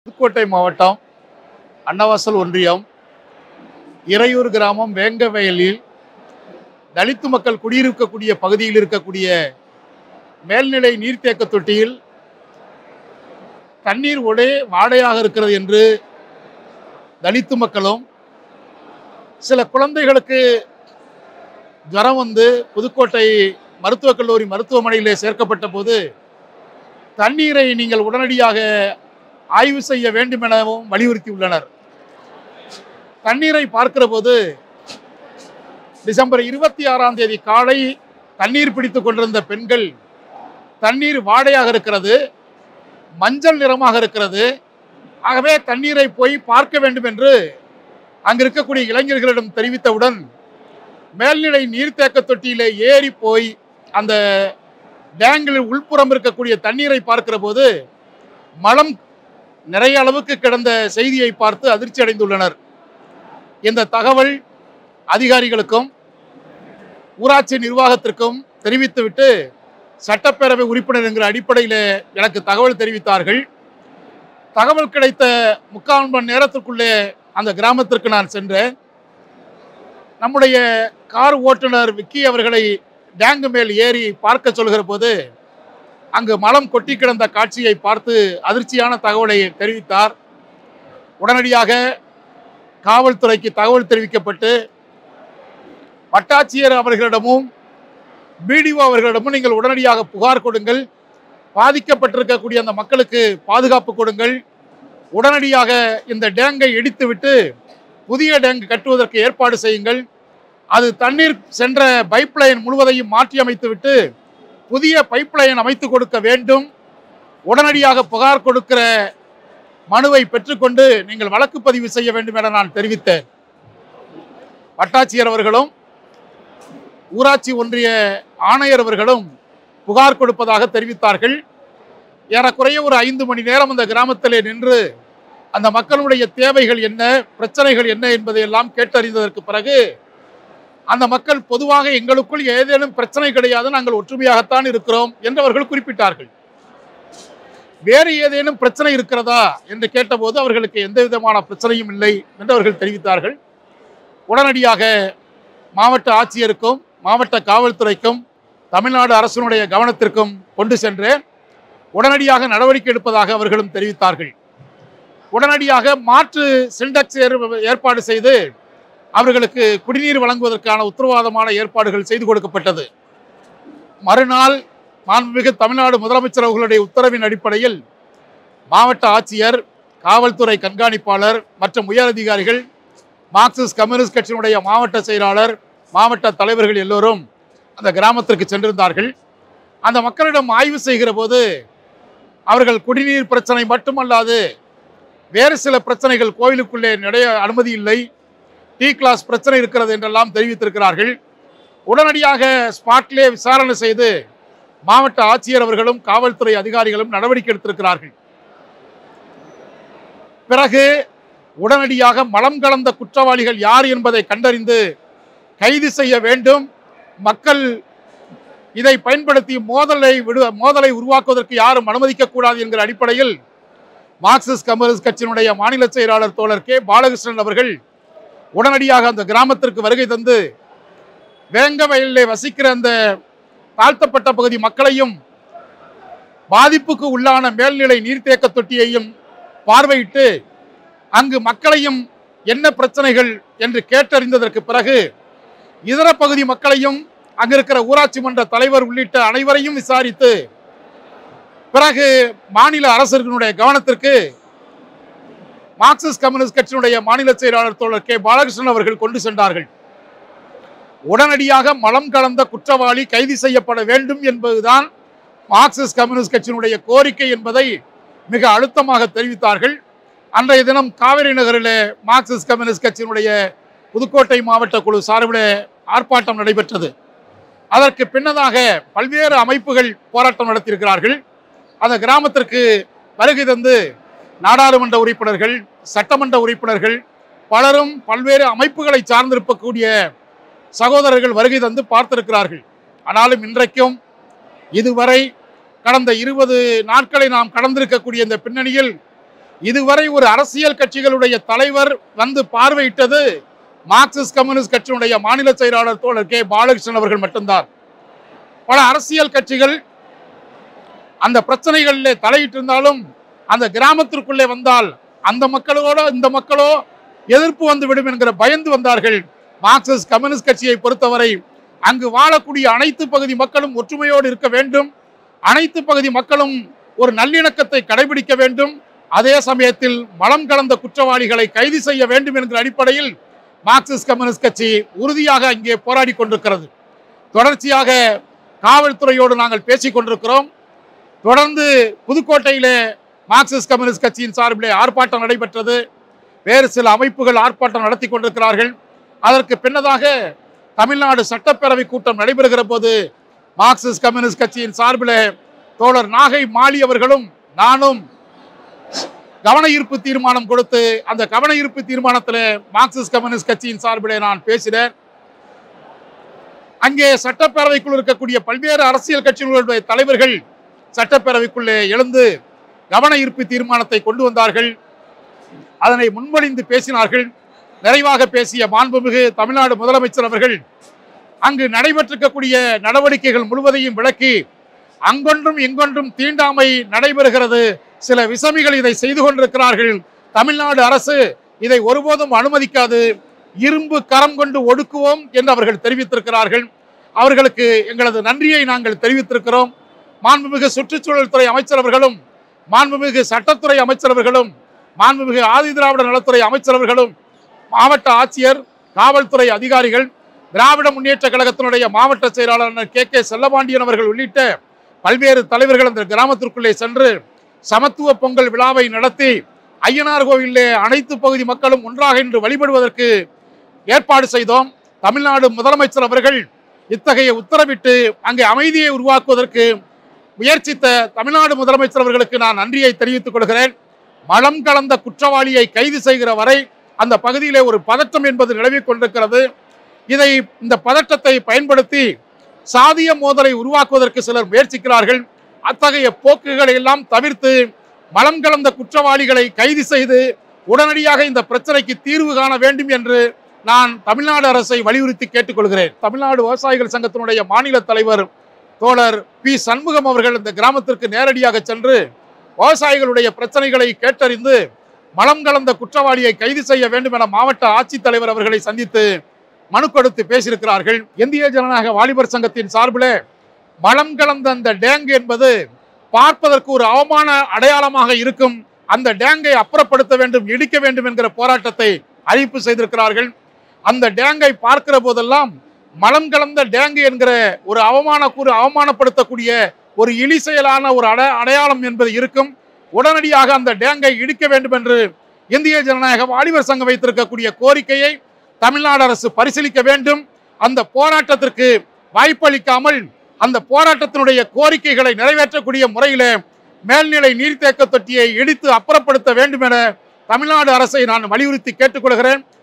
புதுக்கோட்டை மாவட்டம் அன்னவாசல் ஒன்றியம் இறையூர் கிராமம் வேங்கவயலில் தலித்து மக்கள் குடியிருக்கக்கூடிய பகுதியில் இருக்கக்கூடிய மேல்நிலை நீர்த்தேக்க தொட்டியில் தண்ணீர் ஒரே வாடையாக இருக்கிறது என்று தலித்து மக்களும் சில குழந்தைகளுக்கு ஜுரம் வந்து புதுக்கோட்டை மருத்துவக் கல்லூரி மருத்துவமனையிலே சேர்க்கப்பட்ட போது தண்ணீரை நீங்கள் உடனடியாக ஆய்வு செய்ய வேண்டும் எனவும் வலியுறுத்தியுள்ளனர் தண்ணீரை பார்க்கிற போது டிசம்பர் இருபத்தி ஆறாம் தேதி காலை தண்ணீர் பிடித்துக் கொண்டிருந்த பெண்கள் தண்ணீர் வாடையாக இருக்கிறது மஞ்சள் நிறமாக இருக்கிறது ஆகவே தண்ணீரை போய் பார்க்க வேண்டும் என்று அங்கு இருக்கக்கூடிய இளைஞர்களிடம் தெரிவித்தவுடன் மேல்நிலை நீர்த்தேக்க தொட்டியிலே ஏறி போய் அந்த டேங்கில் உள்புறம் இருக்கக்கூடிய தண்ணீரை பார்க்கிற போது மலம் நிறைய அளவுக்கு கிடந்த செய்தியை பார்த்து அதிர்ச்சி அடைந்துள்ளனர் இந்த தகவல் அதிகாரிகளுக்கும் ஊராட்சி நிர்வாகத்திற்கும் தெரிவித்துவிட்டு சட்டப்பேரவை உறுப்பினர் என்கிற அடிப்படையில் எனக்கு தகவல் தெரிவித்தார்கள் தகவல் கிடைத்த முக்கால் மணி நேரத்திற்குள்ளே அந்த கிராமத்திற்கு நான் சென்றேன் நம்முடைய கார் ஓட்டுநர் விக்கி அவர்களை டேங்கு மேல் ஏறி பார்க்க சொல்கிற போது அங்கு மலம் கொட்டி கிடந்த காட்சியை பார்த்து அதிர்ச்சியான தகவலை தெரிவித்தார் உடனடியாக காவல்துறைக்கு தகவல் தெரிவிக்கப்பட்டு வட்டாட்சியர் அவர்களிடமும் பிடிஓ அவர்களிடமும் நீங்கள் உடனடியாக புகார் கொடுங்கள் பாதிக்கப்பட்டிருக்கக்கூடிய அந்த மக்களுக்கு பாதுகாப்பு கொடுங்கள் உடனடியாக இந்த டேங்கை இடித்துவிட்டு புதிய டேங்க் கட்டுவதற்கு ஏற்பாடு செய்யுங்கள் அது தண்ணீர் சென்ற பைப் லைன் முழுவதையும் மாற்றி அமைத்துவிட்டு புதிய பைப் லைன் அமைத்து கொடுக்க வேண்டும் உடனடியாக புகார் கொடுக்கிற மனுவை பெற்றுக்கொண்டு நீங்கள் வழக்கு பதிவு செய்ய வேண்டும் என நான் தெரிவித்தேன் வட்டாட்சியர் அவர்களும் ஊராட்சி ஒன்றிய ஆணையர் அவர்களும் புகார் கொடுப்பதாக தெரிவித்தார்கள் ஏறக்குறைய ஒரு ஐந்து மணி நேரம் அந்த கிராமத்திலே நின்று அந்த மக்களுடைய தேவைகள் என்ன பிரச்சனைகள் என்ன என்பதை எல்லாம் கேட்டறிந்ததற்கு பிறகு அந்த மக்கள் பொதுவாக எங்களுக்குள் ஏதேனும் பிரச்சனை கிடையாது நாங்கள் ஒற்றுமையாகத்தான் இருக்கிறோம் என்று அவர்கள் குறிப்பிட்டார்கள் வேறு ஏதேனும் பிரச்சனை இருக்கிறதா என்று கேட்டபோது அவர்களுக்கு எந்த விதமான பிரச்சனையும் இல்லை என்று அவர்கள் தெரிவித்தார்கள் உடனடியாக மாவட்ட ஆட்சியருக்கும் மாவட்ட காவல்துறைக்கும் தமிழ்நாடு அரசினுடைய கவனத்திற்கும் கொண்டு சென்றேன் உடனடியாக நடவடிக்கை எடுப்பதாக அவர்களும் தெரிவித்தார்கள் உடனடியாக மாற்று சிண்டெக்ஸ் ஏற்- ஏற்பாடு செய்து அவர்களுக்கு குடிநீர் வழங்குவதற்கான உத்தரவாதமான ஏற்பாடுகள் செய்து கொடுக்கப்பட்டது மறுநாள் மாண்புமிகு தமிழ்நாடு முதலமைச்சர் அவர்களுடைய உத்தரவின் அடிப்படையில் மாவட்ட ஆட்சியர் காவல்துறை கண்காணிப்பாளர் மற்றும் உயரதிகாரிகள் மார்க்சிஸ்ட் கம்யூனிஸ்ட் கட்சியினுடைய மாவட்ட செயலாளர் மாவட்ட தலைவர்கள் எல்லோரும் அந்த கிராமத்திற்கு சென்றிருந்தார்கள் அந்த மக்களிடம் ஆய்வு செய்கிற போது அவர்கள் குடிநீர் பிரச்சனை மட்டுமல்லாது வேறு சில பிரச்சனைகள் கோயிலுக்குள்ளே நிறைய அனுமதி இல்லை டி கிளாஸ் பிரச்சனை இருக்கிறது என்றெல்லாம் தெரிவித்திருக்கிறார்கள் உடனடியாக ஸ்பாட்லே விசாரணை செய்து மாவட்ட ஆட்சியர் அவர்களும் காவல்துறை அதிகாரிகளும் நடவடிக்கை எடுத்திருக்கிறார்கள் பிறகு உடனடியாக மலம் கலந்த குற்றவாளிகள் யார் என்பதை கண்டறிந்து கைது செய்ய வேண்டும் மக்கள் இதை பயன்படுத்தி மோதலை விடு மோதலை உருவாக்குவதற்கு யாரும் அனுமதிக்க கூடாது என்கிற அடிப்படையில் மார்க்சிஸ்ட் கம்யூனிஸ்ட் கட்சியினுடைய மாநில செயலாளர் தோழர் கே பாலகிருஷ்ணன் அவர்கள் உடனடியாக அந்த கிராமத்திற்கு வருகை தந்து வேங்க வயலிலே வசிக்கிற அந்த தாழ்த்தப்பட்ட பகுதி மக்களையும் பாதிப்புக்கு உள்ளான மேல்நிலை நீர்த்தேக்க தொட்டியையும் பார்வையிட்டு அங்கு மக்களையும் என்ன பிரச்சனைகள் என்று கேட்டறிந்ததற்கு பிறகு இதர பகுதி மக்களையும் அங்க இருக்கிற ஊராட்சி மன்ற தலைவர் உள்ளிட்ட அனைவரையும் விசாரித்து பிறகு மாநில அரசர்களுடைய கவனத்திற்கு மார்க்சிஸ்ட் கம்யூனிஸ்ட் கட்சியினுடைய மாநில செயலாளர் தோழர் கே பாலகிருஷ்ணன் அவர்கள் கொண்டு சென்றார்கள் உடனடியாக மலம் கலந்த குற்றவாளி கைது செய்யப்பட வேண்டும் என்பதுதான் மார்க்சிஸ்ட் கம்யூனிஸ்ட் கட்சியினுடைய கோரிக்கை என்பதை மிக அழுத்தமாக தெரிவித்தார்கள் அன்றைய தினம் காவிரி நகரிலே மார்க்சிஸ்ட் கம்யூனிஸ்ட் கட்சியினுடைய புதுக்கோட்டை மாவட்ட குழு சார்பில் ஆர்ப்பாட்டம் நடைபெற்றது அதற்கு பின்னதாக பல்வேறு அமைப்புகள் போராட்டம் நடத்தியிருக்கிறார்கள் அந்த கிராமத்திற்கு வருகை தந்து நாடாளுமன்ற உறுப்பினர்கள் சட்டமன்ற உறுப்பினர்கள் பலரும் பல்வேறு அமைப்புகளை சார்ந்திருக்கக்கூடிய சகோதரர்கள் வருகை தந்து பார்த்திருக்கிறார்கள் ஆனாலும் இன்றைக்கும் இதுவரை கடந்த இருபது நாட்களை நாம் கடந்திருக்கக்கூடிய இந்த பின்னணியில் இதுவரை ஒரு அரசியல் கட்சிகளுடைய தலைவர் வந்து பார்வையிட்டது மார்க்சிஸ்ட் கம்யூனிஸ்ட் கட்சியினுடைய மாநில செயலாளர் தோழர் கே பாலகிருஷ்ணன் அவர்கள் மட்டும்தான் பல அரசியல் கட்சிகள் அந்த பிரச்சனைகளிலே தலையிட்டிருந்தாலும் அந்த கிராமத்திற்குள்ளே வந்தால் அந்த மக்களோட இந்த மக்களோ எதிர்ப்பு வந்து விடும் என்கிற பயந்து வந்தார்கள் மார்க்சிஸ்ட் கம்யூனிஸ்ட் கட்சியை பொறுத்தவரை அங்கு வாழக்கூடிய அனைத்து பகுதி மக்களும் ஒற்றுமையோடு இருக்க வேண்டும் அனைத்து பகுதி மக்களும் ஒரு நல்லிணக்கத்தை கடைபிடிக்க வேண்டும் அதே சமயத்தில் மலம் கலந்த குற்றவாளிகளை கைது செய்ய வேண்டும் என்கிற அடிப்படையில் மார்க்சிஸ்ட் கம்யூனிஸ்ட் கட்சி உறுதியாக அங்கே போராடி கொண்டிருக்கிறது தொடர்ச்சியாக காவல்துறையோடு நாங்கள் பேசிக் கொண்டிருக்கிறோம் தொடர்ந்து புதுக்கோட்டையிலே மார்க்சிஸ்ட் கம்யூனிஸ்ட் கட்சியின் சார்பிலே ஆர்ப்பாட்டம் நடைபெற்றது வேறு சில அமைப்புகள் ஆர்ப்பாட்டம் நடத்தி கொண்டிருக்கிறார்கள் அதற்கு பின்னதாக தமிழ்நாடு சட்டப்பேரவை கூட்டம் நடைபெறுகிற போது மார்க்சிஸ்ட் கம்யூனிஸ்ட் கட்சியின் சார்பிலே தோழர் நாகை மாலி அவர்களும் நானும் கவன ஈர்ப்பு தீர்மானம் கொடுத்து அந்த கவன ஈர்ப்பு தீர்மானத்தில் மார்க்சிஸ்ட் கம்யூனிஸ்ட் கட்சியின் சார்பிலே நான் பேசினேன் அங்கே சட்டப்பேரவைக்குள் இருக்கக்கூடிய பல்வேறு அரசியல் கட்சிகளுடைய தலைவர்கள் சட்டப்பேரவைக்குள்ளே எழுந்து கவன ஈர்ப்பு தீர்மானத்தை கொண்டு வந்தார்கள் அதனை முன்மொழிந்து பேசினார்கள் நிறைவாக பேசிய மாண்புமிகு தமிழ்நாடு முதலமைச்சர் அவர்கள் அங்கு நடைபெற்றிருக்கக்கூடிய நடவடிக்கைகள் முழுவதையும் விளக்கி அங்கொன்றும் இங்கொன்றும் தீண்டாமை நடைபெறுகிறது சில விசமிகள் இதை செய்து கொண்டிருக்கிறார்கள் தமிழ்நாடு அரசு இதை ஒருபோதும் அனுமதிக்காது இரும்பு கரம் கொண்டு ஒடுக்குவோம் என்று அவர்கள் தெரிவித்திருக்கிறார்கள் அவர்களுக்கு எங்களது நன்றியை நாங்கள் தெரிவித்திருக்கிறோம் மாண்புமிகு சுற்றுச்சூழல் துறை அமைச்சர் அவர்களும் மாண்புமிகு சட்டத்துறை அமைச்சர் அவர்களும் மாண்புமிகு ஆதிதிராவிட நலத்துறை அமைச்சர் அவர்களும் மாவட்ட ஆட்சியர் காவல்துறை அதிகாரிகள் திராவிட முன்னேற்ற கழகத்தினுடைய மாவட்ட செயலாளர் கே கே செல்லபாண்டியன் அவர்கள் உள்ளிட்ட பல்வேறு தலைவர்கள் அந்த கிராமத்திற்குள்ளே சென்று சமத்துவ பொங்கல் விழாவை நடத்தி ஐயனார் கோவிலே அனைத்து பகுதி மக்களும் ஒன்றாக இன்று வழிபடுவதற்கு ஏற்பாடு செய்தோம் தமிழ்நாடு முதலமைச்சர் அவர்கள் இத்தகைய உத்தரவிட்டு அங்கே அமைதியை உருவாக்குவதற்கு முயற்சித்த தமிழ்நாடு முதலமைச்சர் அவர்களுக்கு நான் நன்றியை தெரிவித்துக் கொள்கிறேன் மலம் கலந்த குற்றவாளியை கைது செய்கிற வரை அந்த பகுதியிலே ஒரு பதட்டம் என்பது நிலவிக் கொண்டிருக்கிறது இதை இந்த பதட்டத்தை பயன்படுத்தி சாதிய மோதலை உருவாக்குவதற்கு சிலர் முயற்சிக்கிறார்கள் அத்தகைய போக்குகளை எல்லாம் தவிர்த்து மலம் கலந்த குற்றவாளிகளை கைது செய்து உடனடியாக இந்த பிரச்சனைக்கு தீர்வு காண வேண்டும் என்று நான் தமிழ்நாடு அரசை வலியுறுத்தி கேட்டுக்கொள்கிறேன் தமிழ்நாடு விவசாயிகள் சங்கத்தினுடைய மாநில தலைவர் தோழர் பி சண்முகம் அவர்கள் இந்த கிராமத்திற்கு நேரடியாக சென்று விவசாயிகளுடைய பிரச்சனைகளை கேட்டறிந்து மலம் கலந்த குற்றவாளியை கைது செய்ய வேண்டும் என மாவட்ட ஆட்சித்தலைவர் அவர்களை சந்தித்து மனு கொடுத்து பேசியிருக்கிறார்கள் இந்திய ஜனநாயக வாலிபர் சங்கத்தின் சார்பில் மலம் கலந்த அந்த டேங் என்பது பார்ப்பதற்கு ஒரு அவமான அடையாளமாக இருக்கும் அந்த டேங்கை அப்புறப்படுத்த வேண்டும் இடிக்க வேண்டும் என்கிற போராட்டத்தை அறிவிப்பு செய்திருக்கிறார்கள் அந்த டேங்கை பார்க்கிற போதெல்லாம் மலம் கலந்த டேங்கு என்கிற ஒரு அவமான கூறு அவமானப்படுத்தக்கூடிய ஒரு இழி செயலான ஒரு அட அடையாளம் என்பது இருக்கும் உடனடியாக அந்த டேங்கை இடிக்க வேண்டும் என்று இந்திய ஜனநாயக வாலிபர் சங்கம் வைத்திருக்கக்கூடிய கோரிக்கையை தமிழ்நாடு அரசு பரிசீலிக்க வேண்டும் அந்த போராட்டத்திற்கு வாய்ப்பளிக்காமல் அந்த போராட்டத்தினுடைய கோரிக்கைகளை நிறைவேற்றக்கூடிய முறையில மேல்நிலை நீர்த்தேக்க தொட்டியை இடித்து அப்புறப்படுத்த வேண்டும் என தமிழ்நாடு அரசை நான் வலியுறுத்தி கேட்டுக்கொள்கிறேன்